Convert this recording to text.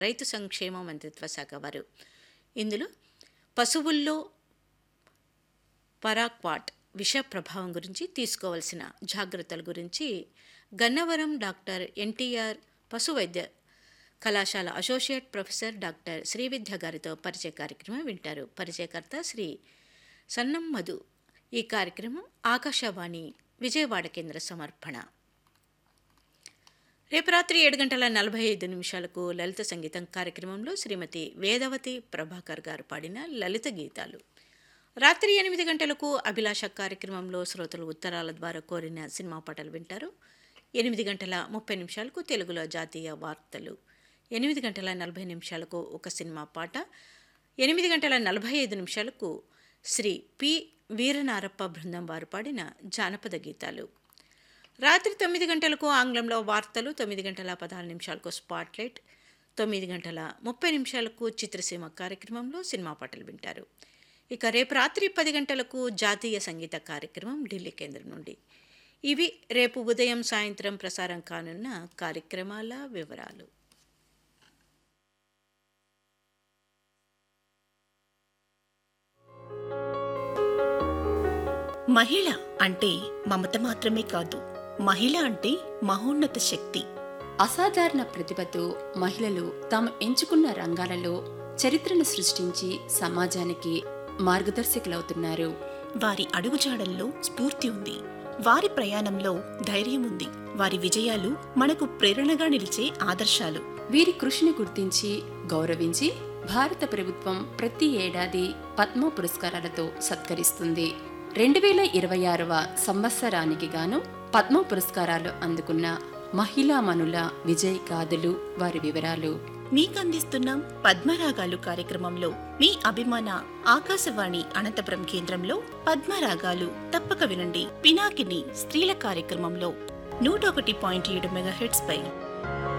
రైతు సంక్షేమ మంత్రిత్వ శాఖ వారు ఇందులో పశువుల్లో పరాక్వాట్ విష ప్రభావం గురించి తీసుకోవాల్సిన జాగ్రత్తల గురించి గన్నవరం డాక్టర్ ఎన్టీఆర్ పశు వైద్య కళాశాల అసోసియేట్ ప్రొఫెసర్ డాక్టర్ శ్రీవిద్య గారితో పరిచయ కార్యక్రమం వింటారు పరిచయకర్త శ్రీ సన్నం మధు ఈ కార్యక్రమం ఆకాశవాణి విజయవాడ కేంద్ర సమర్పణ రేపు రాత్రి ఏడు గంటల నలభై ఐదు నిమిషాలకు లలిత సంగీతం కార్యక్రమంలో శ్రీమతి వేదవతి ప్రభాకర్ గారు పాడిన లలిత గీతాలు రాత్రి ఎనిమిది గంటలకు అభిలాష కార్యక్రమంలో శ్రోతలు ఉత్తరాల ద్వారా కోరిన సినిమా పాటలు వింటారు ఎనిమిది గంటల ముప్పై నిమిషాలకు తెలుగులో జాతీయ వార్తలు ఎనిమిది గంటల నలభై నిమిషాలకు ఒక సినిమా పాట ఎనిమిది గంటల నలభై ఐదు నిమిషాలకు శ్రీ పి వీరనారప్ప బృందం వారు పాడిన జానపద గీతాలు రాత్రి తొమ్మిది గంటలకు ఆంగ్లంలో వార్తలు తొమ్మిది గంటల పదహారు నిమిషాలకు స్పాట్లైట్ తొమ్మిది గంటల ముప్పై నిమిషాలకు చిత్రసీమ కార్యక్రమంలో సినిమా పాటలు వింటారు ఇక రేపు రాత్రి పది గంటలకు జాతీయ సంగీత కార్యక్రమం ఢిల్లీ కేంద్రం నుండి ఇవి రేపు ఉదయం సాయంత్రం ప్రసారం కానున్న కార్యక్రమాల వివరాలు మహిళ అంటే మమత మాత్రమే కాదు మహిళ అంటే మహోన్నత శక్తి అసాధారణ ప్రతిభతో మహిళలు తాము ఎంచుకున్న రంగాలలో చరిత్రను సృష్టించి సమాజానికి మార్గదర్శకులవుతున్నారు వారి అడుగుజాడల్లో స్ఫూర్తి ఉంది వారి ప్రయాణంలో ధైర్యం ఉంది వారి విజయాలు మనకు ప్రేరణగా నిలిచే ఆదర్శాలు వీరి కృషిని గుర్తించి గౌరవించి భారత ప్రభుత్వం ప్రతి ఏడాది పద్మ పురస్కారాలతో సత్కరిస్తుంది రెండు వేల ఇరవై ఆరవ సంవత్సరానికి గాను పద్మ పురస్కారాలు అందుకున్న మహిళామణుల విజయ్ గాథలు వారి వివరాలు మీకందిస్తున్నాం పద్మరాగాలు కార్యక్రమంలో మీ అభిమాన ఆకాశవాణి అనంతపురం కేంద్రంలో పద్మరాగాలు తప్పక వినండి పినాకిని స్త్రీల కార్యక్రమంలో నూట ఒకటి పాయింట్ ఏడు మెగాహెట్స్ పై